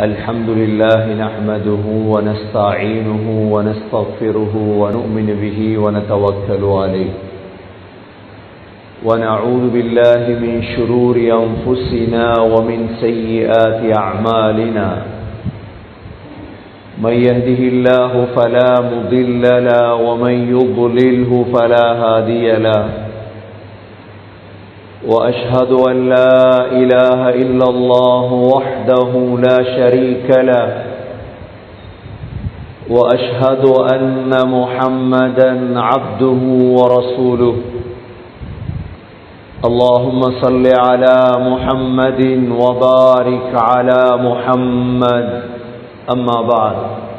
الحمد لله نحمده ونستعينه ونستغفره ونؤمن به ونتوكل عليه ونعوذ بالله من شرور أنفسنا ومن سيئات أعمالنا من يهده الله فلا مضل له ومن يضلله فلا هادي له واشهد ان لا اله الا الله وحده لا شريك له واشهد ان محمدا عبده ورسوله اللهم صل على محمد وبارك على محمد اما بعد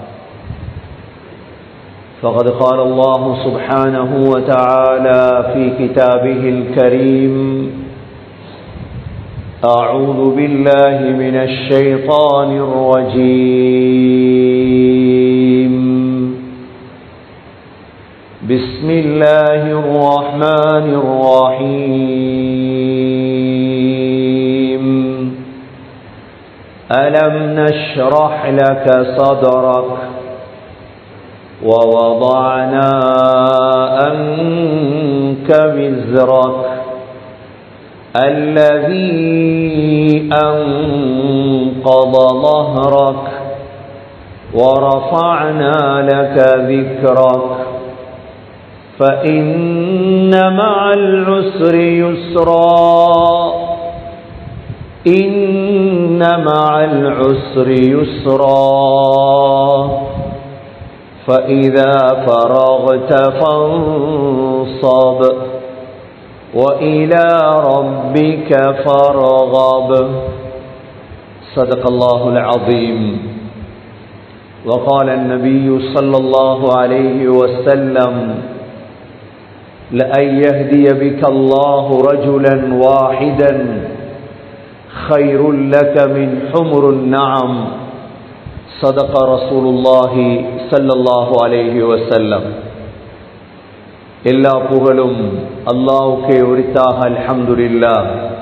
فقد قال الله سبحانه وتعالى في كتابه الكريم أعوذ بالله من الشيطان الرجيم بسم الله الرحمن الرحيم ألم نشرح لك صدرك ووضعنا أنك وزرك الذي أنقض ظهرك ورفعنا لك ذكرك فإن مع العسر يسرا إن مع العسر يسرا فإذا فرغت فانصب وإلى ربك فارغب صدق الله العظيم وقال النبي صلى الله عليه وسلم لأن يهدي بك الله رجلا واحدا خير لك من حمر النعم صدق رسول الله صلى الله عليه وسلم எல்லா புகழும் அல்லாவுக்கே உரித்தாக அல்ஹம்துலில்லா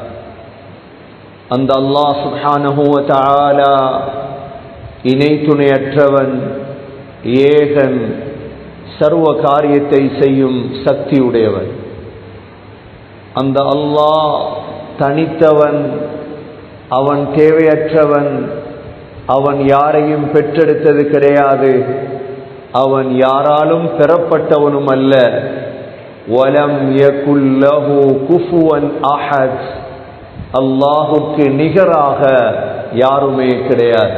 அந்த அல்லாஹ் சுப்ஹானஹுவ தஆலா இணை துணையற்றவன் ஏகன் சர்வ காரியத்தை செய்யும் சக்தியுடையவன் அந்த அல்லாஹ் தனித்தவன் அவன் தேவையற்றவன் அவன் யாரையும் பெற்றெடுத்தது கிடையாது அவன் யாராலும் பெறப்பட்டவனும் அல்ல வலம் யகுல்லஹு குஃபுவன் அஹத் அல்லாஹுக்கு நிகராக யாருமே கிடையாது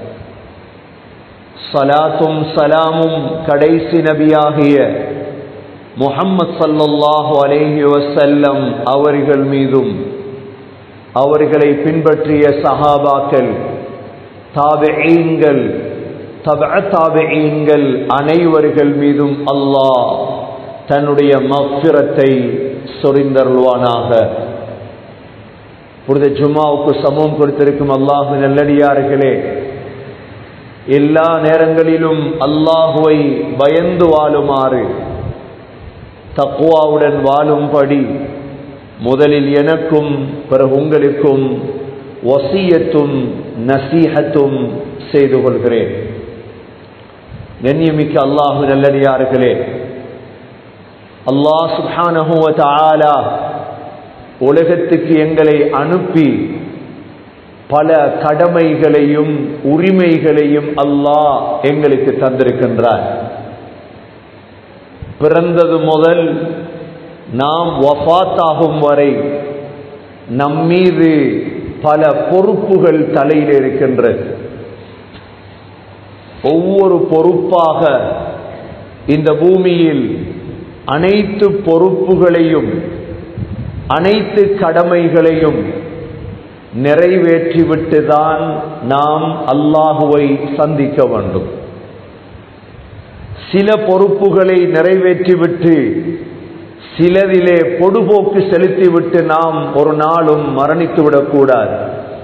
சலாத்தும் சலாமும் கடைசி நபியாகிய முஹம்மது சல்லல்லாஹு அலேஹி வசல்லம் அவர்கள் மீதும் அவர்களை பின்பற்றிய சஹாபாக்கள் தாபெயீன்கள் தபத்தாபெயீன்கள் அனைவர்கள் மீதும் அல்லாஹ் தன்னுடைய மஃபிரத்தை சொரிந்தருள்வானாக புனித ஜும்மாவுக்கு சமம் கொடுத்திருக்கும் அல்லாஹு நல்லடியார்களே எல்லா நேரங்களிலும் அல்லாஹுவை பயந்து வாழுமாறு தக்குவாவுடன் வாழும்படி முதலில் எனக்கும் பிறகு உங்களுக்கும் வசியத்தும் நசீகத்தும் செய்து கொள்கிறேன் கண்ணியமிக்க அல்லாஹு நல்லடியார்களே அல்லாஹ் சுப்ஹானஹுவ தஆலா உலகத்துக்கு எங்களை அனுப்பி பல கடமைகளையும் உரிமைகளையும் அல்லாஹ் எங்களுக்கு தந்திருக்கின்றார் பிறந்தது முதல் நாம் வஃத்தாகும் வரை நம்மீது பல பொறுப்புகள் தலையில் இருக்கின்றது ஒவ்வொரு பொறுப்பாக இந்த பூமியில் அனைத்து பொறுப்புகளையும் அனைத்து கடமைகளையும் நிறைவேற்றிவிட்டுதான் நாம் அல்லாஹுவை சந்திக்க வேண்டும் சில பொறுப்புகளை நிறைவேற்றிவிட்டு சிலதிலே பொடுபோக்கு செலுத்திவிட்டு நாம் ஒரு நாளும் மரணித்துவிடக்கூடாது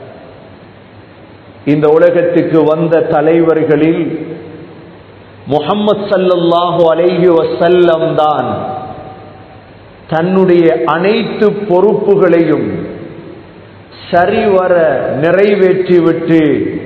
இந்த உலகத்துக்கு வந்த தலைவர்களில் முகம்மது சல்லல்லாஹு அலைஹி வசல்லம் தான் தன்னுடைய அனைத்து பொறுப்புகளையும் சரிவர நிறைவேற்றிவிட்டு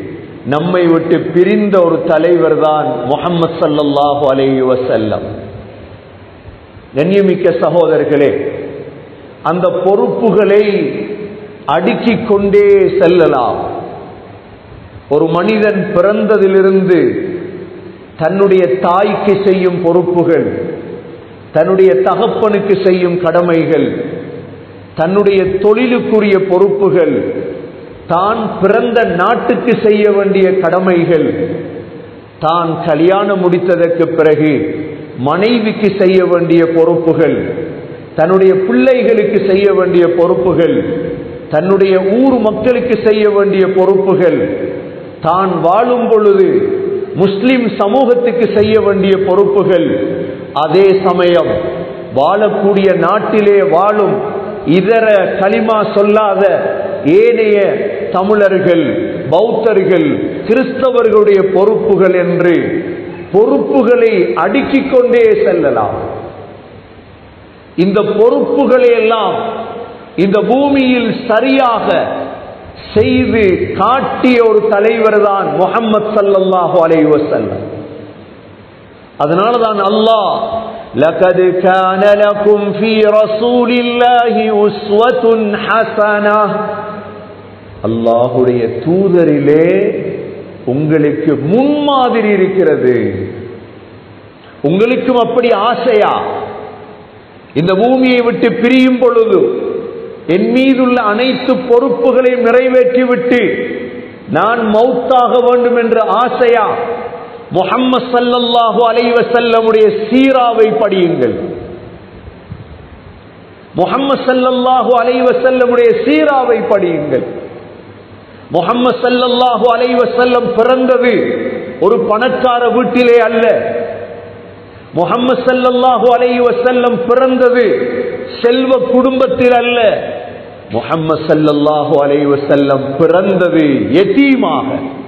நம்மை விட்டு பிரிந்த ஒரு தலைவர் தான் முகமது சல்லல்லாஹு அலைஹி வஸல்லம் கண்ணியமிக்க சகோதரர்களே அந்த பொறுப்புகளை அடுக்கிக் கொண்டே செல்லலாம் ஒரு மனிதன் பிறந்ததிலிருந்து தன்னுடைய தாய்க்கு செய்யும் பொறுப்புகள் தன்னுடைய தகப்பனுக்கு செய்யும் கடமைகள் தன்னுடைய தொழிலுக்குரிய பொறுப்புகள் தான் பிறந்த நாட்டுக்கு செய்ய வேண்டிய கடமைகள் தான் கல்யாணம் முடித்ததற்கு பிறகு மனைவிக்கு செய்ய வேண்டிய பொறுப்புகள் தன்னுடைய பிள்ளைகளுக்கு செய்ய வேண்டிய பொறுப்புகள் தன்னுடைய ஊர் மக்களுக்கு செய்ய வேண்டிய பொறுப்புகள் தான் வாழும் பொழுது முஸ்லிம் சமூகத்துக்கு செய்ய வேண்டிய பொறுப்புகள் அதே சமயம் வாழக்கூடிய நாட்டிலே வாழும் இதர களிமா சொல்லாத ஏனைய தமிழர்கள் பௌத்தர்கள் கிறிஸ்தவர்களுடைய பொறுப்புகள் என்று பொறுப்புகளை அடுக்கிக் கொண்டே செல்லலாம் இந்த பொறுப்புகளை எல்லாம் இந்த பூமியில் சரியாக செய்து காட்டிய ஒரு தலைவர் தான் முகமது சல்லல்லாஹு அலைஹி வஸல்லம் அதனால தான் அல்லாஹ் لقد كان لكم في رسول الله أسوة حسنة அல்லாஹுடைய தூதரிலே உங்களுக்கு முன்மாதிரி இருக்கிறது உங்களுக்கும் அப்படி ஆசையா இந்த பூமியை விட்டு பிரியும் பொழுது என் மீதுள்ள அனைத்து பொறுப்புகளையும் நிறைவேற்றிவிட்டு நான் மௌத்தாக வேண்டும் என்ற ஆசையா முகம்மது சல்லல்லாஹு அலைவ செல்லமுடைய சீராவை படியுங்கள் முகம்மது சல்லல்லாஹு அலைவ செல்லமுடைய சீராவை படியுங்கள் முகம்மது சல்லல்லாஹு அலைவ செல்லம் பிறந்தது ஒரு பணக்கார வீட்டிலே அல்ல முகம்மது சல்லல்லாஹு அலைஹி வஸல்லம் பிறந்தது செல்வ குடும்பத்தில் அல்ல முகம்மது சல்லல்லாஹு அலைஹி வஸல்லம் பிறந்தது எத்தீமாக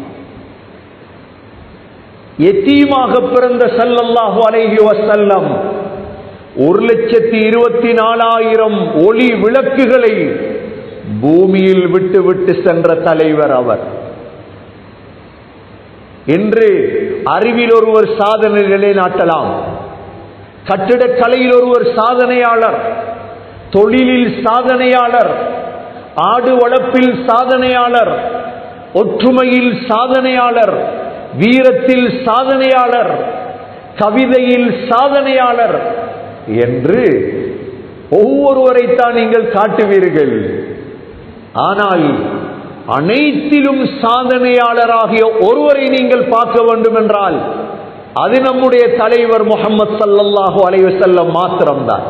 எத்தீமாக பிறந்த சல்லல்லாஹு அலைஹி வஸல்லம் ஒரு லட்சத்தி இருபத்தி நாலாயிரம் ஒளி விளக்குகளை பூமியில் விட்டு விட்டு சென்ற தலைவர் அவர் என்று அறிவில் ஒருவர் சாதனை நிலைநாட்டலாம் கட்டிடக்கலையில் ஒருவர் சாதனையாளர் தொழிலில் சாதனையாளர் ஆடு வளர்ப்பில் சாதனையாளர் ஒற்றுமையில் சாதனையாளர் வீரத்தில் சாதனையாளர் கவிதையில் சாதனையாளர் என்று ஒவ்வொருவரைத்தான் நீங்கள் காட்டுவீர்கள் ஆனால் அனைத்திலும் சாதனையாளராகிய ஒருவரை நீங்கள் பார்க்க வேண்டும் என்றால் அது நம்முடைய தலைவர் முகமது சல்லல்லாஹு அலைவசல்லம் மாத்திரம்தான்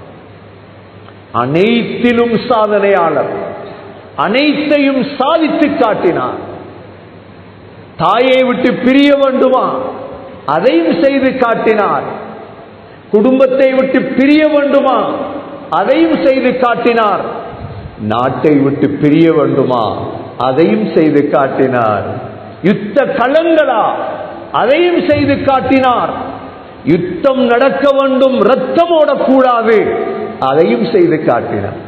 அனைத்திலும் சாதனையாளர் அனைத்தையும் சாதித்து காட்டினார் தாயை விட்டு பிரிய வேண்டுமா அதையும் செய்து காட்டினார் குடும்பத்தை விட்டு பிரிய வேண்டுமா அதையும் செய்து காட்டினார் நாட்டை விட்டு பிரிய வேண்டுமா அதையும் செய்து காட்டினார் யுத்த களங்களா அதையும் செய்து காட்டினார் யுத்தம் நடக்க வேண்டும் ரத்தம் ஓடக்கூடாது அதையும் செய்து காட்டினார்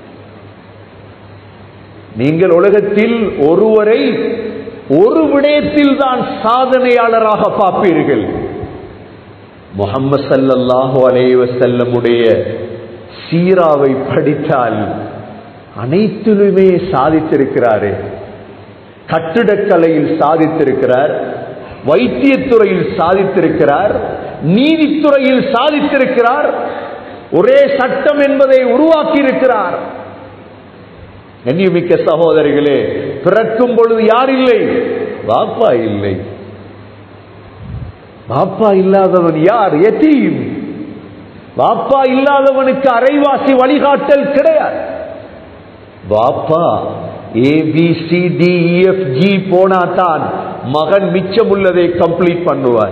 நீங்கள் உலகத்தில் ஒருவரை ஒரு விடயத்தில் தான் சாதனையாளராக பார்ப்பீர்கள் முகம்மது சல்லல்லாஹு அலைவ செல்லமுடைய சீராவை படித்தால் அனைத்திலுமே சாதித்திருக்கிறாரே கட்டிடக்கலையில் சாதித்திருக்கிறார் வைத்தியத்துறையில் சாதித்திருக்கிறார் நீதித்துறையில் சாதித்திருக்கிறார் ஒரே சட்டம் என்பதை உருவாக்கி இருக்கிறார் கண்ணியமிக்க சகோதரிகளே பிறக்கும் பொழுது யார் இல்லை பாப்பா இல்லை பாப்பா இல்லாதவன் யார் எத்தீம் பாப்பா இல்லாதவனுக்கு அரைவாசி வழிகாட்டல் கிடையாது பாப்பா A B C D F G போனா தான் மகன் மிச்சமுள்ளதை கம்ப்ளீட் பண்ணுவார்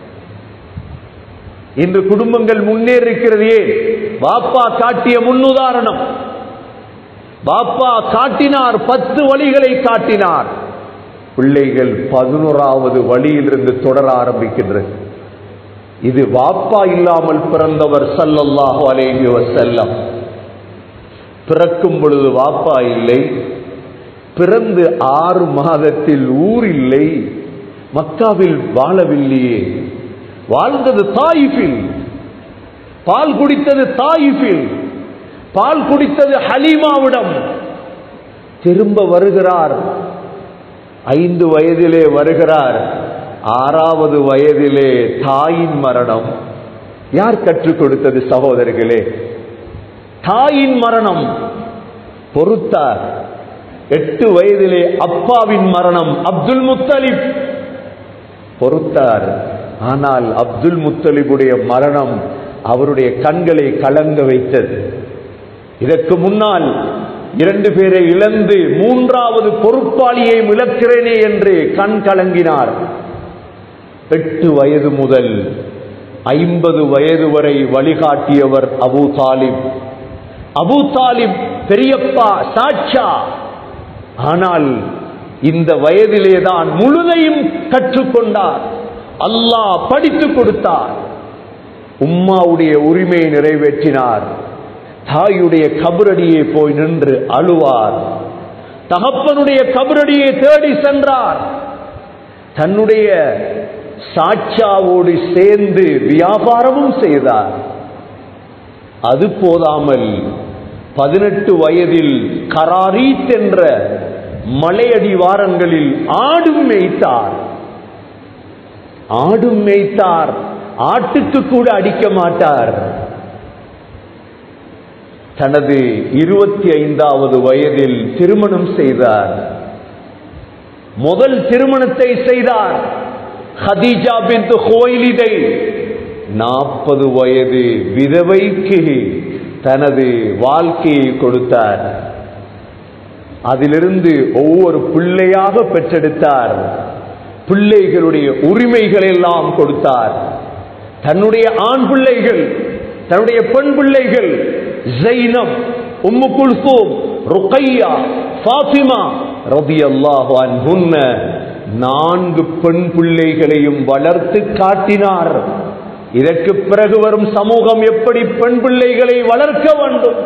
இன்று குடும்பங்கள் முன்னேறிருக்கிறதே பாப்பா காட்டிய முன்னுதாரணம் பாப்பா காட்டினார் பத்து வழிகளை காட்டினார் பிள்ளைகள் பதினோராவது வழியிலிருந்து தொடர ஆரம்பிக்கின்றது இது வாப்பா இல்லாமல் பிறந்தவர் சல்லல்லாஹு அலைஹி வஸல்லம் பிறக்கும் பொழுது வாப்பா இல்லை பிறந்து ஆறு மாதத்தில் ஊர் இல்லை மக்காவில் வாழவில்லையே வாழ்ந்தது தாயிஃபில் பால் குடித்தது தாயிஃபில் பால் குடித்தது ஹலீமாவிடம் திரும்ப வருகிறார் ஐந்து வயதிலே வருகிறார் ஆறாவது வயதிலே தாயின் மரணம் யார் கற்றுக் கொடுத்தது சகோதரர்களே தாயின் மரணம் பொறுத்தார் எட்டு வயதிலே அப்பாவின் மரணம் அப்துல் முத்தலிப் பொறுத்தார் ஆனால் அப்துல் முத்தலிபுடைய மரணம் அவருடைய கண்களை கலங்க வைத்தது இதற்கு முன்னால் இரண்டு பேரை இழந்து மூன்றாவது பொறுப்பாளியை இழக்கிறேனே என்று கண் கலங்கினார் எட்டு வயது முதல் ஐம்பது வயது வரை வழிகாட்டியவர் அபு தாலிப் அபு தாலிப் பெரியப்பா சாட்சா ஆனால் இந்த வயதிலேதான் முழுதையும் கற்றுக்கொண்டார் அல்லாஹ் படித்துக் கொடுத்தார் உம்மாவுடைய உரிமையை நிறைவேற்றினார் தாயுடைய கபரடியே போய் நின்று அழுவார் தகப்பனுடைய கபரடியை தேடி சென்றார் தன்னுடைய சாட்சாவோடு சேர்ந்து வியாபாரமும் செய்தார் அது போதாமல் பதினெட்டு வயதில் கராரீத் என்ற மலையடி வாரங்களில் ஆடும் மேய்த்தார் ஆடும் மேய்த்தார் ஆட்டுக்கு கூட அடிக்க மாட்டார் தனது இருபத்தி ஐந்தாவது வயதில் திருமணம் செய்தார் முதல் திருமணத்தை செய்தார் ஹதீஜா பின் கோயிலிதை நாற்பது வயது விதவைக்கு தனது வாழ்க்கையை கொடுத்தார் அதிலிருந்து ஒவ்வொரு பிள்ளையாக பெற்றெடுத்தார் பிள்ளைகளுடைய உரிமைகள் எல்லாம் கொடுத்தார் தன்னுடைய ஆண் பிள்ளைகள் தன்னுடைய பெண் பிள்ளைகள் ஜைனம் உம்மு குல்சூம் ருக்கையா ஃபாத்திமா ரதியல்லாஹு அன்ஹுன்ன நான்கு பெண் பிள்ளைகளையும் வளர்த்து காட்டினார் இதற்கு பிறகு வரும் சமூகம் எப்படி பெண் பிள்ளைகளை வளர்க்க வேண்டும்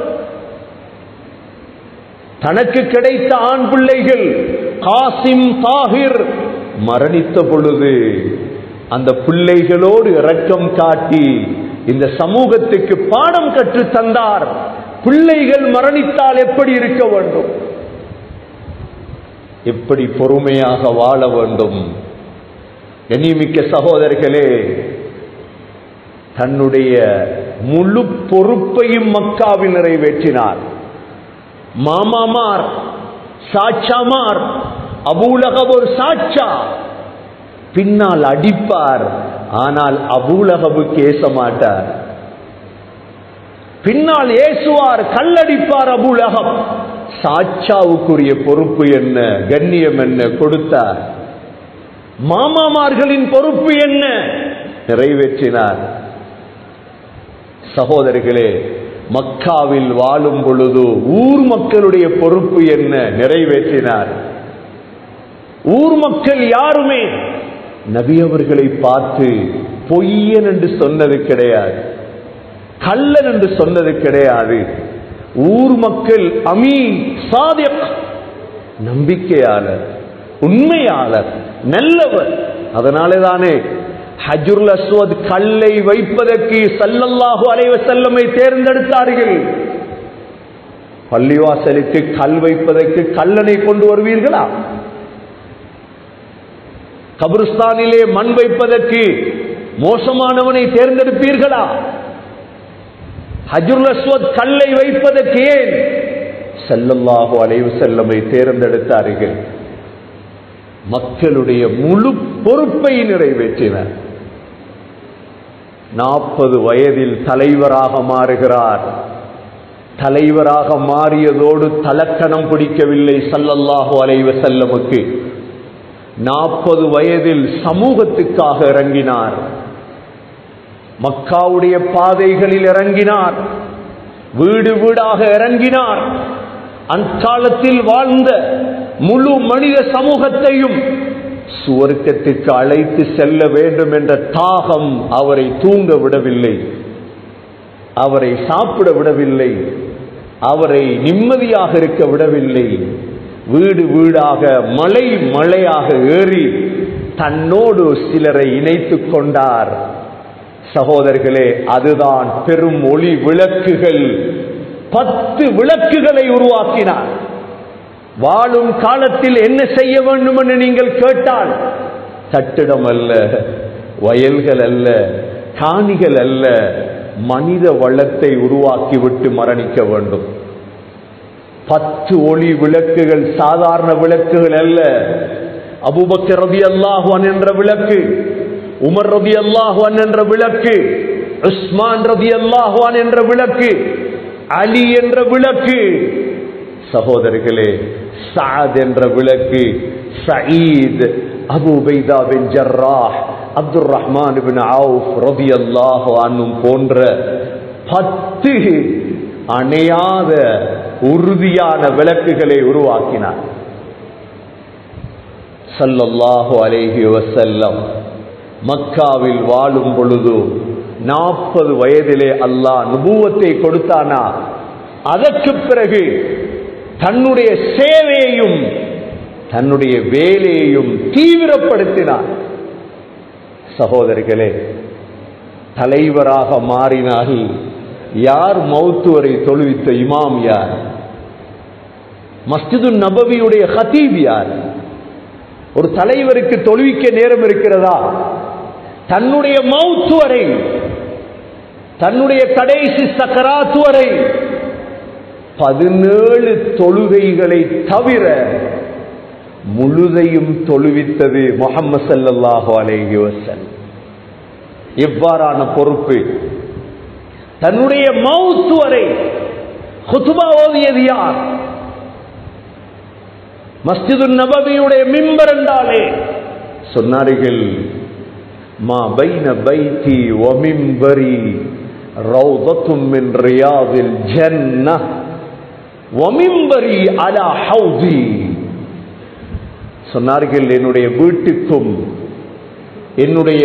தனக்கு கிடைத்த ஆண் பிள்ளைகள் காசிம் தாகிர் மரணித்த பொழுது அந்த பிள்ளைகளோடு இரக்கம் காட்டி இந்த சமூகத்துக்கு பாடம் கற்று தந்தார் பிள்ளைகள் மரணித்தால் எப்படி இருக்க வேண்டும் எப்படி பொறுமையாக வாழ வேண்டும் கண்ணியமிக்க சகோதரர்களே தன்னுடைய முழு பொறுப்பையும் மக்காவில் நிறைவேற்றினார் மாமாமார் சாட்சாமார் அபூலகப் ஒரு சாட்சா பின்னால் அடிப்பார் ஆனால் அபூலகபு கேச மாட்டார் பின்னால் ஏசுவார் கல்லடிப்பார் அபூலகம் சாட்சாவுக்குரிய பொறுப்பு என்ன கண்ணியம் என்ன கொடுத்தார் மாமாமார்களின் பொறுப்பு என்ன நிறைவேற்றினார் சகோதரர்களே மக்காவில் வாழும் பொழுது ஊர் மக்களுடைய பொறுப்பு என்ன நிறைவேற்றினார் ஊர் மக்கள் யாருமே நபி அவர்களை பார்த்து பொய்யன் என்று சொன்னது கிடையாது கள்ளன் என்று சொன்னது கிடையாது ஊர் மக்கள் அமீன் சாதிக் நம்பிக்கையாளர் உண்மையாளர் நல்லவர் அதனாலே தானே ஹஜுருல் அஸ்வத் கல்லை வைப்பதற்கு சல்லல்லாஹு அலைவ செல்லமை தேர்ந்தெடுத்தார்கள் பள்ளிவாசலுக்கு கல் வைப்பதற்கு கல்லனை கொண்டு வருவீர்களா கபிரிஸ்தானிலே மண் வைப்பதற்கு மோசமானவனை தேர்ந்தெடுப்பீர்களா ஹஜுருல் அஸ்வத் கல்லை வைப்பதற்கு ஏன் செல்லல்லாஹு அலைவு செல்லமை தேர்ந்தெடுத்தார்கள் மக்களுடைய முழு பொறுப்பை நிறைவேற்றினர் நாற்பது வயதில் தலைவராக மாறுகிறார் தலைவராக மாறியதோடு தலக்கணம் பிடிக்கவில்லை சல்லல்லாஹு அலைவ செல்லமுக்கு நாற்பது வயதில் சமூகத்துக்காக இறங்கினார் மக்காவுடைய பாதைகளில் இறங்கினார் வீடு வீடாக இறங்கினார் அக்காலத்தில் வாழ்ந்த முழு மனித சமூகத்தையும் சுவர்க்கத்துக்கு அழைத்து செல்ல வேண்டும் என்ற தாகம் அவரை தூங்க விடவில்லை அவரை சாப்பிட விடவில்லை அவரை நிம்மதியாக இருக்க விடவில்லை வீடு வீடாக மலை மலையாக ஏறி தன்னோடு சிலரை இணைத்துக் கொண்டார் சகோதரர்களே அதுதான் பெரும் ஒளி விளக்குகள் பத்து விளக்குகளை உருவாக்கினார் வாழும் காலத்தில் என்ன செய்ய வேண்டும் என்று நீங்கள் கேட்டால் கட்டிடம் அல்ல வயல்கள் அல்ல காணிகள் அல்ல மனித வளத்தை உருவாக்கிவிட்டு மரணிக்க வேண்டும் பத்து ஒளி விளக்குகள் சாதாரண விளக்குகள் அல்ல அபுபக்கர் ரதி அல்லாஹுவன் என்ற விளக்கு உமர் ரதி அல்லாஹுவன் என்ற விளக்கு உஸ்மான் ரதி அல்லாஹுவான் என்ற விளக்கு அலி என்ற விளக்கு சகோதரர்களே சாத் என்ற விளக்கு Saeed Abu Ubaida bin Jarrah Abdul Rahman bin Auf ரதி அல்லாஹ் அன்னும் போன்ற பத்து அணையாத உறுதியான விளக்குகளை உருவாக்கினார் சல்லல்லாஹு அலைஹி வசல்லம் மக்காவில் வாழும் பொழுது நாற்பது வயதிலே அல்லாஹ் நுபுவத்தை கொடுத்தானா அதற்கு பிறகு தன்னுடைய சேவையையும் தன்னுடைய வேலையையும் தீவிரப்படுத்தினார் சகோதரிகளே தலைவராக மாறினால் யார் மௌத்துவரை தொழுவித்த இமாம் யார் மஸ்ஜிது நபவியுடைய ஹதீப் யார் ஒரு தலைவருக்கு தொழுவிக்க நேரம் இருக்கிறதா தன்னுடைய மவுத்து வரை தன்னுடைய கடைசி சக்கராத்து வரை பதினேழு தொழுகைகளை தவிர முழுதையும் தொழுவித்தது முகமது சல்லாஹு அலேஹி வசல் எவ்வாறான பொறுப்பு தன்னுடைய மவுத்து வரை ஹுத்துபா ஓதியது யார் மஸ்ஜிது நபவியுடைய மிம்பர் என்றாலே சொன்னார்கள் மா பைன பைத்தி வமிம்பரி ரௌதத்தும் மின் ரியாதில் ஜன்ன வமிம்பரி அலா ஹவுதி சொன்னார்கள் என்னுடைய வீட்டுக்கும் என்னுடைய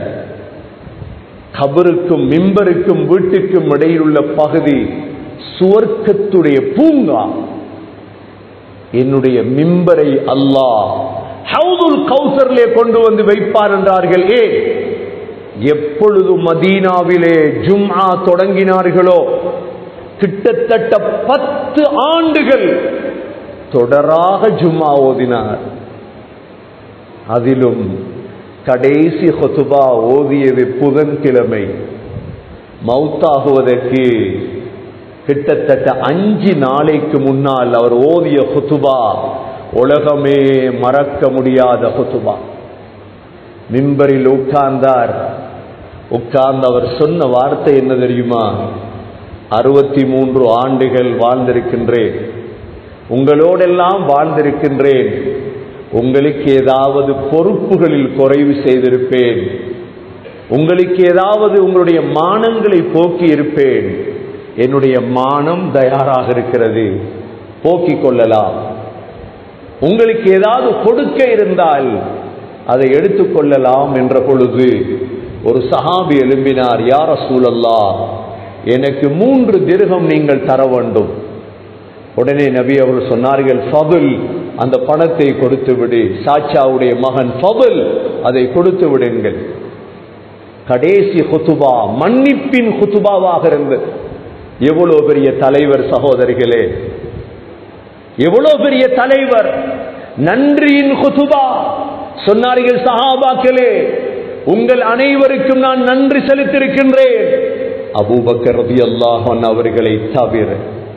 கபருக்கும் மிம்பருக்கும் வீட்டுக்கும் இடையில் உள்ள பகுதி சுவர்க்கத்துடைய பூங்கா என்னுடைய மிம்பரை அல்லாஹ் ஹவுதுல் கௌசர்லே கொண்டு வந்து வைப்பார் என்றார்கள் ஏ எப்பொழுது மதீனாவிலே ஜும்ஆ தொடங்கினார்களோ கிட்டத்தட்ட பத்து ஆண்டுகள் தொடராக ஜும்மா ஓதினார் அதிலும் கடைசி ஹொத்துபா ஓதியது புதன்கிழமை மௌத்தாகுவதற்கு கிட்டத்தட்ட அஞ்சு நாளைக்கு முன்னால் அவர் ஓதிய ஹுத்துபா உலகமே மறக்க முடியாத ஹுத்துபா மிம்பரில் உட்கார்ந்தார் உட்கார்ந்து அவர் சொன்ன வார்த்தை என்ன தெரியுமா அறுபத்தி மூன்று ஆண்டுகள் வாழ்ந்திருக்கின்றேன் உங்களோடெல்லாம் வாழ்ந்திருக்கின்றேன் உங்களுக்கு ஏதாவது பொறுப்புகளில் குறைவு செய்திருப்பேன் உங்களுக்கு ஏதாவது உங்களுடைய மானங்களை போக்கி இருப்பேன் என்னுடைய மானம் தயாராக இருக்கிறது போக்கிக் கொள்ளலாம் உங்களுக்கு ஏதாவது கொடுக்க இருந்தால் அதை எடுத்துக்கொள்ளலாம் என்ற பொழுது ஒரு சஹாபி எழும்பினார் யார சூழல்லா எனக்கு மூன்று திருகம் நீங்கள் தர வேண்டும் உடனே நபி அவர்கள் சொன்னார்கள் ஃபபுல் அந்த பணத்தை கொடுத்து விடு சாச்சாவுடைய மகன் ஃபபுல் அதை கொடுத்து விடுங்கள் கடைசி ஹுத்துபா மன்னிப்பின் ஹுத்துபாவாக இருந்தது எவ்வளவு பெரிய தலைவர் சகோதரிகளே எவ்வளவு பெரிய தலைவர் நன்றியின் ஹுதுபா சொன்னார்கள் சஹாபாக்களே உங்கள் அனைவருக்கும் நான் நன்றி செலுத்திருக்கின்றேன் அபூபக்கர் ரதி அல்லாஹன் அவர்களை தவிர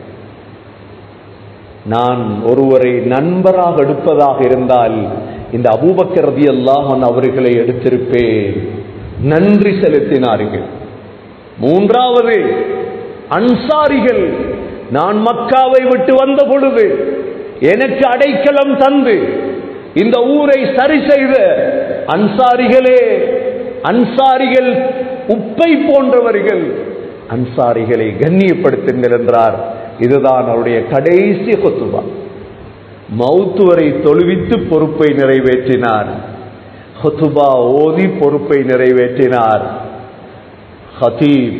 நான் ஒருவரை நண்பராக எடுப்பதாக இருந்தால் இந்த அபூபக்கர் ரதி அல்லாஹன் அவர்களை எடுத்திருப்பேன் நன்றி செலுத்தினார்கள் மூன்றாவது அன்சாரிகள் நான் மக்காவை விட்டு வந்த பொழுது எனக்கு அடைக்கலம் தந்து இந்த ஊரை சரி செய்த அன்சாரிகளே அன்சாரிகள் உப்பை போன்றவர்கள் அன்சாரிகளை கண்ணியப்படுத்துங்கள் என்றார் இதுதான் அவருடைய கடைசி கொத்துபா மௌத்துவரை தொழுவித்து பொறுப்பை நிறைவேற்றினார் ஹொத்துபா ஓதி பொறுப்பை நிறைவேற்றினார் ஹதீப்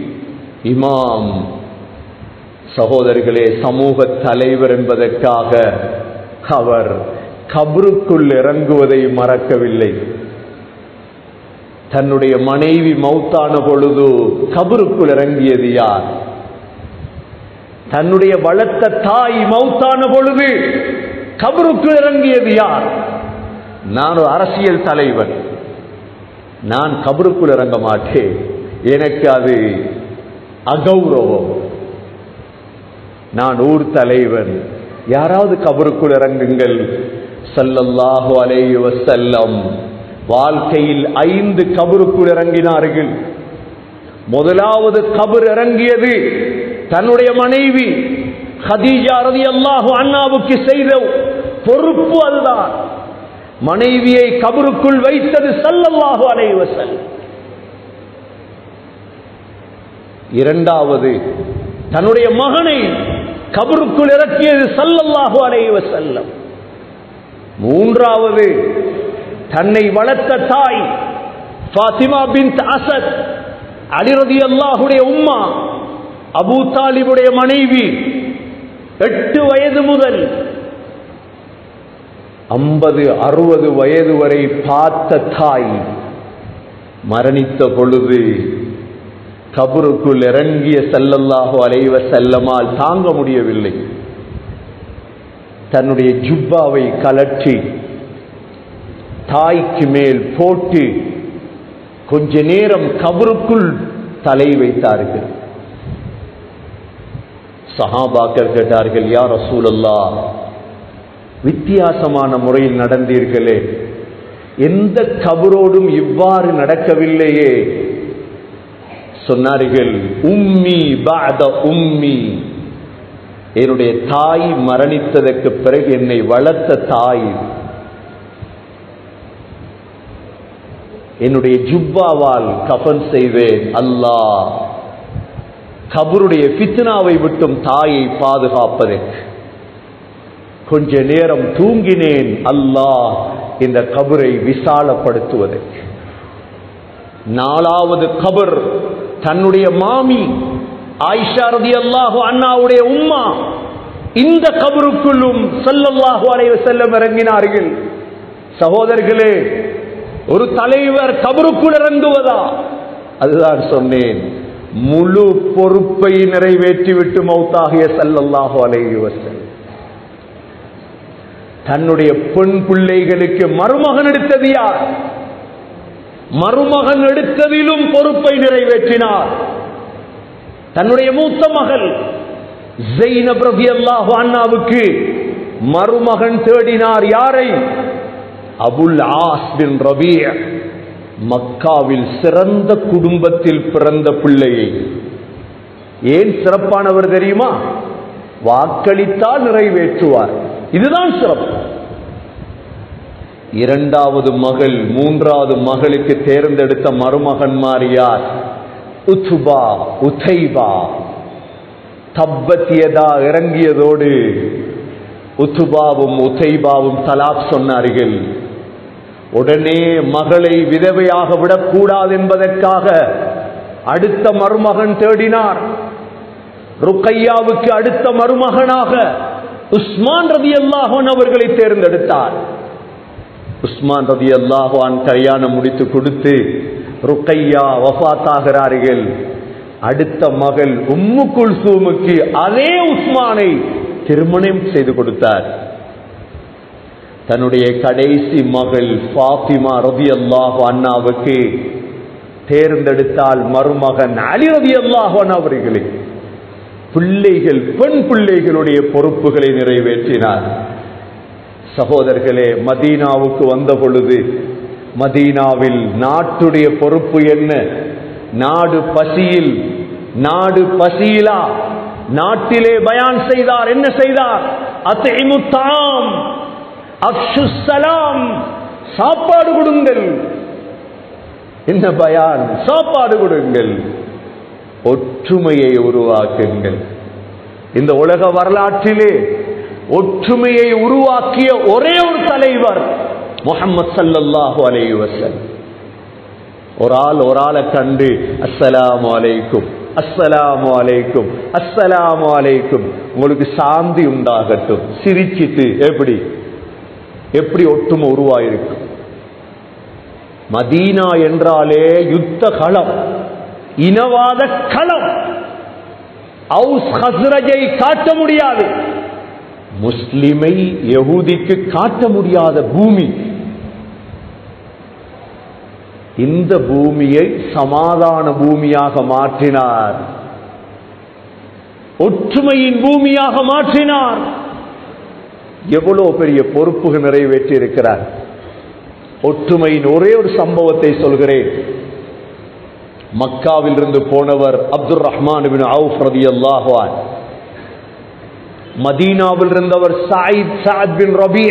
இமாம் சகோதரிகளே சமூக தலைவர் என்பதற்காக அவர் கபருக்குள் இறங்குவதை மறக்கவில்லை தன்னுடைய மனைவி மௌத்தான பொழுது கபருக்குள் இறங்கியது யார் தன்னுடைய வளர்த்த தாய் மௌத்தான பொழுது கபருக்குள் இறங்கியது யார் நான் ஒரு அரசியல் தலைவன் நான் கபருக்குள் இறங்க மாட்டேன் எனக்கு அது அகௌரவம் நான் ஊர் தலைவன் யாராவது கபருக்குள் இறங்குங்கள் சல்லல்லாஹு அலைஹி வஸல்லம் வாழ்க்கையில் ஐந்து கபருக்குள் இறங்கினார்கள் முதலாவது கபர் இறங்கியது தன்னுடைய மனைவி ஹதீஜா ரலியல்லாஹு அண்ணாவுக்கு செய்த பொறுப்பு அதுதான் மனைவியை கபருக்குள் வைத்தது சல்லல்லாஹு அலைஹி வஸல்லம் இரண்டாவது தன்னுடைய மகனை கபருக்குள் இறக்கியது சல்லல்லாஹு அலைஹி வஸல்லம் மூன்றாவது தன்னை வளர்த்த தாய் ஃபாத்திமா பின் அசத் அலிரதி அல்லாஹுடைய உம்மா அபூ தாலிபுடைய மனைவி எட்டு வயது முதல் ஐம்பது அறுபது வயது வரை பார்த்த தாய் மரணித்த பொழுது கபருக்குள் இறங்கிய செல்லல்லாஹு அலைவ செல்லமால் தாங்க முடியவில்லை தன்னுடைய ஜுப்பாவை கலற்றி தாய்க்கு மேல் போட்டு கொஞ்ச நேரம் கபருக்குள் தலை வைத்தார்கள் சஹாபாக்கள் கேட்டார்கள் யார் ரசூலல்லா வித்தியாசமான முறையில் நடந்தீர்களே எந்த கபரோடும் இவ்வாறு நடக்கவில்லையே சொன்னார்கள் உம்மி பாத உம்மி என்னுடைய தாய் மரணித்ததற்கு பிறகு என்னை வளர்த்த தாய் என்னுடைய ஜுப்பாவால் கஃன் செய்வேன் அல்லாஹ் கபருடைய ஃபித்னாவை விட்டும் தாயை பாதுகாப்பதற்கு கொஞ்ச நேரம் தூங்கினேன் அல்லாஹ் இந்த கபரை விசாலப்படுத்துவதற்கு நாலாவது கபர் தன்னுடைய மாமி ஆயிஷா ரதி அல்லாஹு அண்ணாவுடைய உம்மா இந்த கபருக்குள்ளும் சல்லல்லாஹு அலைஹி வஸல்லம் இறங்கினார்கள் சகோதரர்களே ஒரு தலைவர் கபருக்குள் இறங்குவதா அதுதான் சொன்னேன் முழு பொறுப்பை நிறைவேற்றிவிட்டு மௌத்தாகிய சல்லல்லாஹு அலைஹி வஸல்லம் தன்னுடைய பெண் பிள்ளைகளுக்கு மருமகன் எடுத்தது யார் மருமகன் எடுத்ததிலும் பொறுப்பை நிறைவேற்றினார் தன்னுடைய மூத்த மகள் ஜெயினப் ரலியல்லாஹு அண்ணாவுக்கு மருமகன் தேடினார் யாரை அபுல் ஆஸ் பின் ரபீ மக்காவில் சிறந்த குடும்பத்தில் பிறந்த பிள்ளையை ஏன் சிறப்பானவர் தெரியுமா வாக்களித்தால் நிறைவேற்றுவார் இதுதான் சிறப்பு இரண்டாவது மகள் மூன்றாவது மகளுக்கு தேர்ந்தெடுத்த மருமகன்மார் யார் உத்துபா உதைபா தப்பத்தியதா இறங்கியதோடு உத்துபாவும் உதைபாவும் தலாப் சொன்னார்கள் உடனே மகளை விதவையாக விடக்கூடாது என்பதற்காக அடுத்த மருமகன் தேடினார் ருக்கையாவுக்கு அடுத்த மருமகனாக உஸ்மான் ரதி அல்லாஹன் அவர்களை தேர்ந்தெடுத்தார் உஸ்மான் ரதி அல்லாஹான் கல்யாணம் முடித்து கொடுத்து ருக்கையா வஃத்தாகிறார்கள் அடுத்த மகள் உம்மு குல்சூமுக்கு அதே உஸ்மானை திருமணம் செய்து கொடுத்தார் தன்னுடைய கடைசி மகள் ஃபாத்திமா ரதி அல்லாஹு அண்ணாவுக்கு தேர்ந்தெடுத்தால் மருமகன் அலி ரதி அல்லாஹன் அவர்களை பிள்ளைகள் பெண் பிள்ளைகளுடைய பொறுப்புகளை நிறைவேற்றினார் சகோதரர்களே மதீனாவுக்கு வந்த பொழுது மதீனாவில் நாட்டுடைய பொறுப்பு என்ன நாடு பசியில் நாடு பசியிலா நாட்டிலே பயான் செய்தார் என்ன செய்தார் அத்தைமுத்தாம் அப்சுசலாம் சாப்பாடு கொடுங்கள் என்ன பயான் சாப்பாடு கொடுங்கள் ஒற்றுமையை உருவாக்குங்கள் இந்த உலக வரலாற்றிலே ஒற்றுமையை உருவாக்கிய ஒரே ஒரு தலைவர் முகமது சல்லல்லாஹு அலைஹி வஸல்லம் ஒரு ஆள் ஒரு ஆளை கண்டு அஸ்ஸலாமு அலைக்கும் அஸ்ஸலாமு அலைக்கும் அஸ்ஸலாமு அலைக்கும் உங்களுக்கு சாந்தி உண்டாகட்டும் சிரிச்சிட்டு எப்படி எப்படி ஒற்றுமை உருவாயிருக்கும் மதீனா என்றாலே யுத்த களம் இனவாத களம் அவுஸ் ஹஸ்ரஜை காட்ட முடியாது முஸ்லிமை யகூதிக்கு காட்ட முடியாத பூமி இந்த பூமியை சமாதான பூமியாக மாற்றினார் ஒற்றுமையின் பூமியாக மாற்றினார் எவ்வளவு பெரிய பொறுப்புகள் நிறைவேற்றி இருக்கிறார் ஒற்றுமையின் ஒரே ஒரு சம்பவத்தை சொல்கிறேன் மக்காவில் இருந்து போனவர் அப்துல் ரஹ்மான் பின் அவுஃப் ரலியல்லாஹு அன்ஹு மதீனாவில் இருந்தவர் Saeed Saad bin Rabi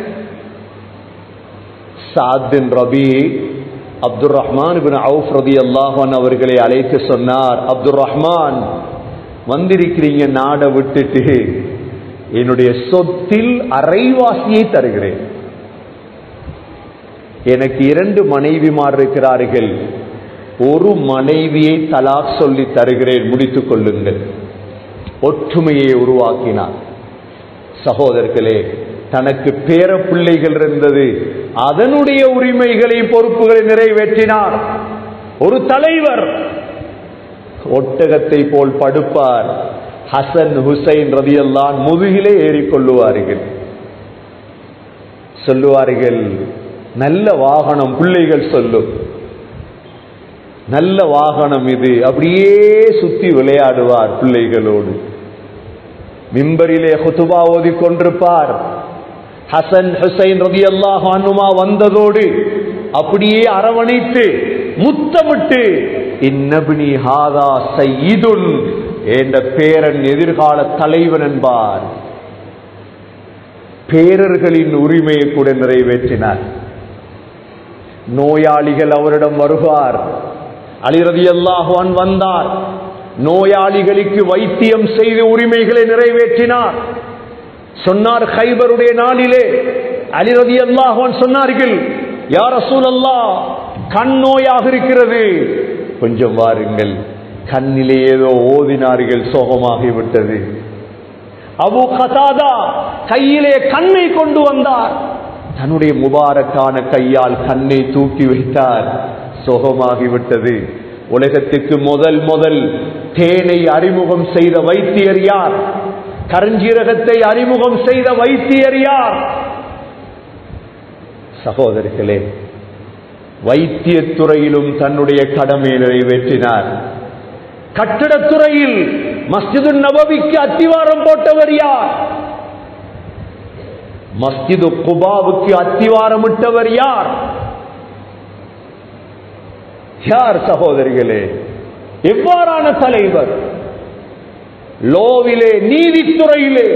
Saad bin Rabi Abdul Rahman bin Auf ரலியல்லாஹு அன்ஹு அவர்களை அழைத்து சொன்னார் அப்துல் ரஹ்மான் வந்திருக்கிறீங்க நாடை விட்டுட்டு என்னுடைய சொத்தில் அரைவாசியை தருகிறேன் எனக்கு இரண்டு மனைவிமார் இருக்கிறார்கள் ஒரு மனைவியை தலாக் சொல்லி தருகிறேன் முடித்துக் கொள்ளுங்கள் ஒற்றுமையை உருவாக்கினார் சகோதரர்களே தனக்கு பேர பிள்ளைகள் இருந்தது அதனுடைய உரிமைகளை பொறுப்புகளை நிறைவேற்றினார் ஒரு தலைவர் ஒட்டகத்தை போல் படுப்பார் ஹசன் ஹுசைன் ரதியல்லான் முதுகிலே ஏறிக்கொள்ளுவார்கள் சொல்லுவார்கள் நல்ல வாகனம் பிள்ளைகள் சொல்லும் நல்ல வாகனம் இது அப்படியே சுத்தி விளையாடுவார் பிள்ளைகளோடு மிம்பரிலே ஹுதுபா ஓதி கொண்டிருப்பார் ஹசன் ஹுசைன் ரதி அல்லாஹ் அனுமா வந்ததோடு அப்படியே அரவணைத்து முத்தமிட்டு இன்னபினி ஹாதா சையிதுன் என்ற பேரன் எதிர்கால தலைவன் என்பார் பேரர்களின் உரிமையை கூட நிறைவேற்றினார் நோயாளிகள் அவரிடம் வருவார் அலிரதி அல்லாஹான் வந்தார் நோயாளிகளுக்கு வைத்தியம் செய்து உரிமைகளை நிறைவேற்றினார் சொன்னார் ஹைபருடைய நாளிலே அலிரதி அல்லாஹான் சொன்னார்கள் யார் ரசூல் அல்லா கண் நோயாக இருக்கிறது கொஞ்சம் வாருங்கள் கண்ணிலே ஏதோ ஓதினார்கள் சோகமாகிவிட்டது அபு கதாதா கையிலே கண்ணை கொண்டு வந்தார் தன்னுடைய முபாரக்கான கையால் கண்ணை தூக்கி வைத்தார் சோகமாகிவிட்டது உலகத்துக்கு முதல் முதல் தேனை அறிமுகம் செய்த வைத்தியர் யார் கரஞ்சீரகத்தை அறிமுகம் செய்த வைத்தியர் யார் சகோதரர்களே வைத்தியத்துறையிலும் தன்னுடைய கடமையை நிறைவேற்றினார் கட்டிடத்துறையில் மஸ்ஜிது நபவிக்கு அத்திவாரம் போட்டவர் யார் மஸ்ஜிது குபாவுக்கு அத்திவாரமிட்டவர் யார் யார் சகோதரிகளே எவ்வாறான தலைவர் லோவிலே நீதித்துறையிலே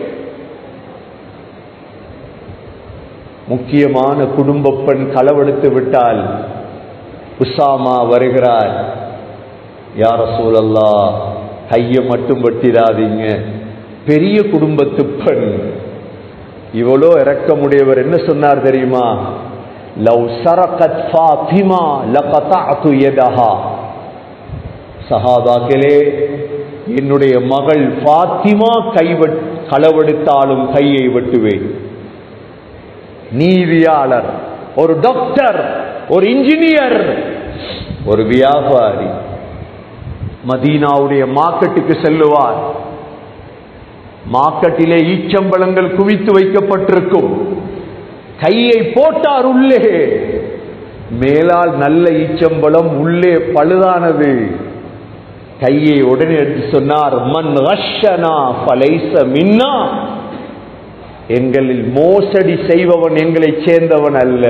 முக்கியமான குடும்ப பெண் களவெடுத்து விட்டால் உசாமா வருகிறார் யார சூழல்லா கைய மட்டும் வெட்டிடாதீங்க பெரிய குடும்பத்து பெண் இவ்வளோ இறக்கமுடையவர் என்ன சொன்னார் தெரியுமா லவ் சரகத் ஃபாத்திமா லகதஅது யதஹா சஹாபாக்களே என்னுடைய மகள் ஃபாத்திமா கைவட் களவெடுத்தாலும் கையை வெட்டுவேன் நீதியாளர் ஒரு டாக்டர் ஒரு இன்ஜினியர் ஒரு வியாபாரி மதீனாவுடைய மார்க்கெட்டுக்கு செல்லுவார் மார்க்கெட்டிலே ஈச்சம்பழங்கள் குவித்து வைக்கப்பட்டிருக்கும் கையை போட்டார் உள்ளே மேலால் நல்ல ஈச்சம்பழம் உள்ளே பழுதானது கையை உடனே எடுத்து சொன்னார் மண் ரஷனா பலைச மின்னா எங்களில் மோசடி செய்பவன் எங்களை சேர்ந்தவன் அல்ல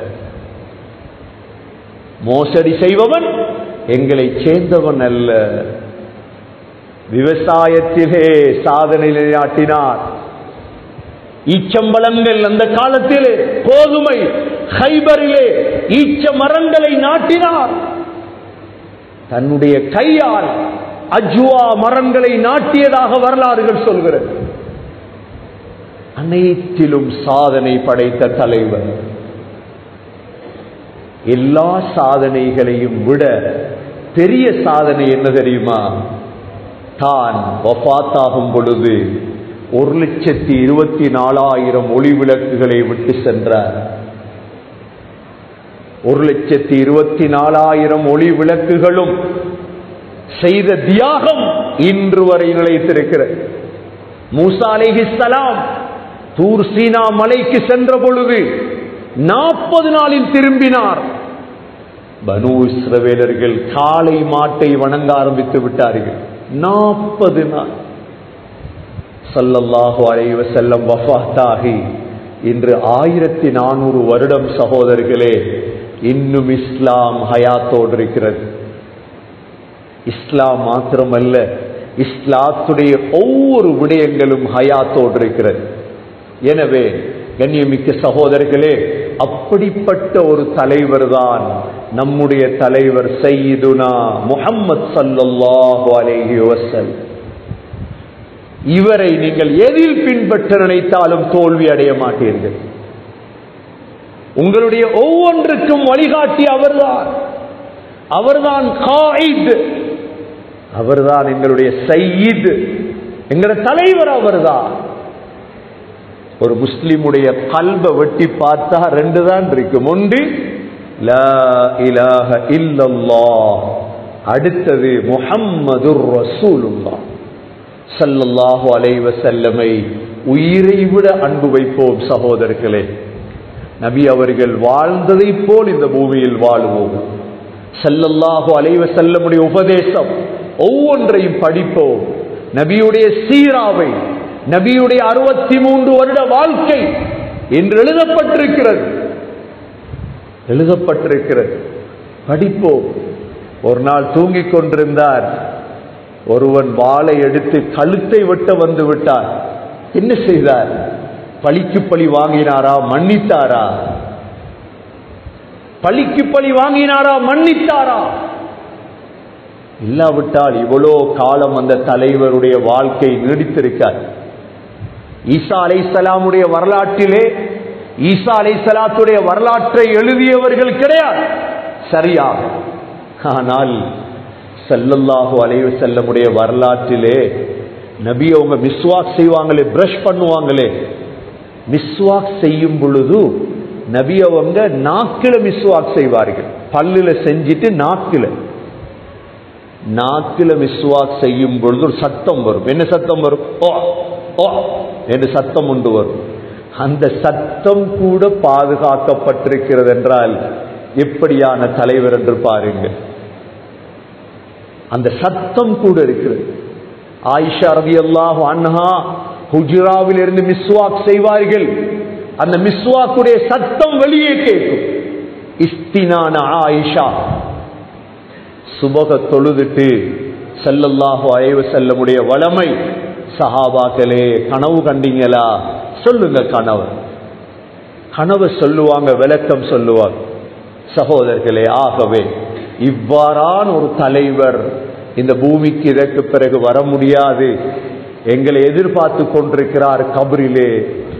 மோசடி செய்பவன் எங்களை சேர்ந்தவன் அல்ல விவசாயத்திலே சாதனை நிலையாட்டினார் ஈச்சம்பழங்கள் அந்த காலத்திலே கோதுமை ஹைபரிலே ஈச்ச மரங்களை நாட்டினார் தன்னுடைய கையால் அஜ்வா மரங்களை நாட்டியதாக வரலாறுகள் சொல்கிறது அனைத்திலும் சாதனை படைத்த தலைவர் எல்லா சாதனைகளையும் விட பெரிய சாதனை என்ன தெரியுமா தான் வஃபாத்தாகும் பொழுது ஒரு லட்சத்தி இருபத்தி நாலாயிரம் ஒளி விளக்குகளை விட்டு சென்றார் ஒரு லட்சத்தி இருபத்தி நாலாயிரம் ஒளி விளக்குகளும் செய்த தியாகம் இன்று வரை நிலைத்திருக்கிறது மூசா அலைஹிஸ்ஸலாம் தூர் சீனா மலைக்கு சென்ற பொழுது நாற்பது நாளில் திரும்பினார் பனு இஸ்ரவேலர்கள் காளை மாட்டை வணங்க ஆரம்பித்து விட்டார்கள் நாற்பது நாள் சல்லல்லாஹு அலைஹி வஸல்லம் வஃபாத்தாகி இன்று ஆயிரத்தி நானூறு வருடம் சகோதரர்களே இன்னும் இஸ்லாம் ஹயாத்தோடு இருக்கிறது இஸ்லாம் மாத்திரமல்ல இஸ்லாத்துடைய ஒவ்வொரு விடயங்களும் ஹயாத்தோடு இருக்கிறது எனவே கண்ணியமிக்க சகோதரர்களே அப்படிப்பட்ட ஒரு தலைவர் தான் நம்முடைய தலைவர் சையீதுனா முஹம்மது ஸல்லல்லாஹு அலைஹி வஸல்லம் இவரை நீங்கள் எதில் பின்பற்ற நினைத்தாலும் தோல்வி அடைய மாட்டீர்கள் உங்களுடைய ஒவ்வொன்றுக்கும் வழிகாட்டி அவர்தான் அவர்தான் காயித் அவர்தான் எங்களுடைய சையீத் எங்களுடைய தலைவர் அவர்தான் ஒரு முஸ்லிமுடைய கல்ப வெட்டி பார்த்தா ரெண்டு தான் இருக்கும் ஒன்று லா இலாஹ இல்லல்லாஹ் அடுத்தது முஹம்மதுர் ரசூலுல்லாஹ் ஸல்லல்லாஹு அலைஹி வஸல்லமை உயிரை விட அன்பு வைப்போம் சகோதரர்களே நபி அவர்கள் வாழ்ந்ததைப் போல் இந்த பூமியில் வாழுவோம் ஸல்லல்லாஹு அலைஹி வஸல்லமுடைய உபதேசம் ஒவ்வொன்றையும் படிப்போம் நபியுடைய சீராவை நபியுடைய அறுபத்தி மூன்று வருட வாழ்க்கை என்று எழுதப்பட்டிருக்கிறது எழுதப்பட்டிருக்கிறது படிப்போம் ஒரு நாள் தூங்கிக் கொண்டிருந்தார் ஒருவன் வாளை எடுத்து கழுத்தை வெட்ட வந்து விட்டார் என்ன செய்தார் பழிக்கு பழி வாங்கினாரா மன்னித்தாரா பழிக்கு பழி வாங்கினாரா மன்னித்தாரா இல்லாவிட்டால் இவ்வளோ காலம் அந்த தலைவருடைய வாழ்க்கை நீடித்திருக்கார் ஈசா அலைசலாமுடைய வரலாற்றிலே ஈசா அலைசலாத்துடைய வரலாற்றை எழுதியவர்கள் கிடையாது சரியா ஆனால் செல்லல்லாஹு அலைவு செல்லமுடைய வரலாற்றிலே நபி அவங்க மிஸ்வாக் செய்வாங்களே பிரஷ் பண்ணுவாங்களே மிஸ்வாக் செய்யும் பொழுது நபி அவங்க நாக்கில மிஸ்வாக் செய்வார்கள் பல்லுல செஞ்சிட்டு நாக்கில நாக்கில மிஸ்வாக் செய்யும் பொழுது ஒரு சத்தம் வரும் என்ன சத்தம் வரும் ஓ ஓ என்று சத்தம் உண்டு வரும் அந்த சத்தம் கூட பாதுகாக்கப்பட்டிருக்கிறது என்றால் எப்படியான தலைவர் என்று பாருங்கள் அந்த சத்தம் கூட இருக்கிறது ஆயிஷா ரவி அல்லாஹு அன்ஹா ஹுஜிராவில் இருந்து மிஸ்வாக் செய்வார்கள் அந்த மிஸ்வாக்குடைய சத்தம் வெளியே கேட்கும் இஸ்தினான ஆயிஷா சுபக தொழுதுட்டு செல்லல்லாஹு அலைவ செல்லமுடைய வளமை சஹாபாக்களே கனவு கண்டீங்களா சொல்லுங்க கனவு கனவு சொல்லுவாங்க விளக்கம் சொல்லுவாங்க சகோதரர்களே ஆகவே இவ்வாறான ஒரு தலைவர் இந்த பூமிக்கு இதற்கு பிறகு வர முடியாது எங்களை எதிர்பார்த்து கொண்டிருக்கிறார் கபரிலே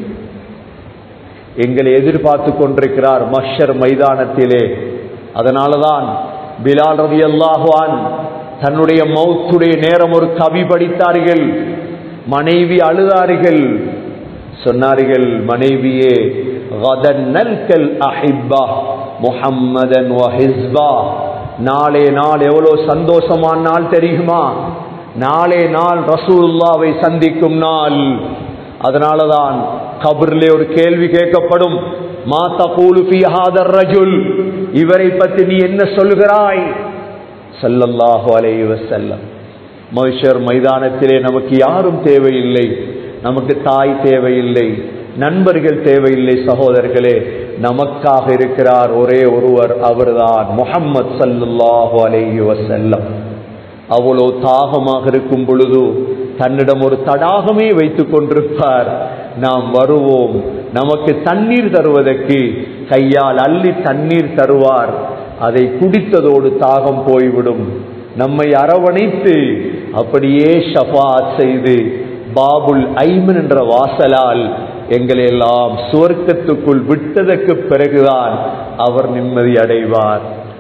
எங்களை எதிர்பார்த்து கொண்டிருக்கிறார் மஷர் மைதானத்திலே அதனாலதான் பிலால் ரவி அல்லாஹான் தன்னுடைய மௌத்துடைய நேரம் ஒரு கவி படித்தார்கள் மனைவி அழுதார்கள் சொன்னார்கள் மனைவியே கதன்னல்கல் அஹிப்பா முஹம்மதன் வஹிஸ்பா நாளே நாள் எவ்வளவு சந்தோஷமான நாள் தெரியுமா நாளே நாள் ரசூலுல்லாவை சந்திக்கும் நாள் அதனாலதான் கபர்லே ஒரு கேள்வி கேட்கப்படும் மா தகூலு ஃபீ ஹாதர் ரஜுல் இவரை பற்றி நீ என்ன சொல்கிறாய் ஸல்லல்லாஹு அலைஹி வஸல்லம் மஹ்ஷர் மைதானத்திலே நமக்கு யாரும் தேவையில்லை நமக்கு தாய் தேவையில்லை நண்பர்கள் தேவையில்லை சகோதரர்களே நமக்காக இருக்கிறார் ஒரே ஒருவர் அவர்தான் முஹம்மது ஸல்லல்லாஹு அலைஹி வஸல்லம் அவ்வளோ தாகமாக இருக்கும் பொழுது தன்னிடம் ஒரு தடாகமே வைத்துக் கொண்டிருப்பார் நாம் வருவோம் நமக்கு தண்ணீர் தருவதற்கு கையால் அள்ளி தண்ணீர் தருவார் அதை குடித்ததோடு தாகம் போய்விடும் நம்மை அரவணைத்து அப்படியே ஷஃபாத் செய்து பாபுல் ஐமன் என்ற வாசலால் எங்களை எல்லாம் சுவர்க்கத்துக்குள் விட்டதற்கு பிறகுதான் அவர் நிம்மதி அடைவார்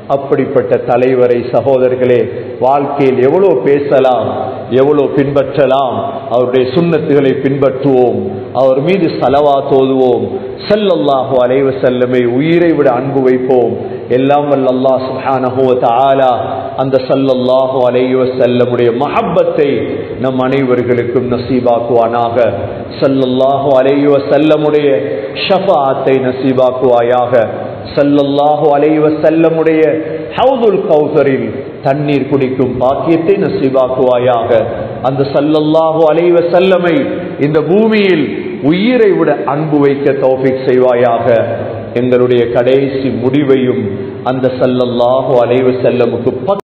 அப்படிப்பட்ட தலைவரை சகோதரர்களே வாழ்க்கையில் எவ்வளவு பேசலாம் எவ்வளவு பின்பற்றலாம் அவருடைய சுண்ணத்துகளை பின்பற்றுவோம் அவர் மீது சலவா தோதுவோம் சல்லல்லாஹு அலைவ செல்லமை உயிரை விட அன்பு வைப்போம் எல்லாம் வல்ல அல்லாஹ் சுப்ஹானஹு வ தஆலா அந்த சல்லல்லாஹு அலைஹி வஸல்லமுடைய மஹப்பத்தை நம் அனைவர்களுக்கும் நசீபாக்குவானாக சல்லல்லாஹு அலைஹி வஸல்லமுடைய ஷஃபாஅத்தை நசீபாக்குவாயாக சல்லல்லாஹு அலைஹி வஸல்லமுடைய ஹவுதுல் கௌசரில் தண்ணீர் குடிக்கும் பாக்கியத்தை நசீபாக்குவாயாக அந்த சல்லல்லாஹு அலைஹி வஸல்லமை இந்த பூமியில் உயிரை விட அன்பு வைக்க தௌஃபிக் செய்வாயாக எங்களுடைய கடைசி முடிவையும் அந்த சல்லல்லாஹு அலைஹி வஸல்லமுக்கு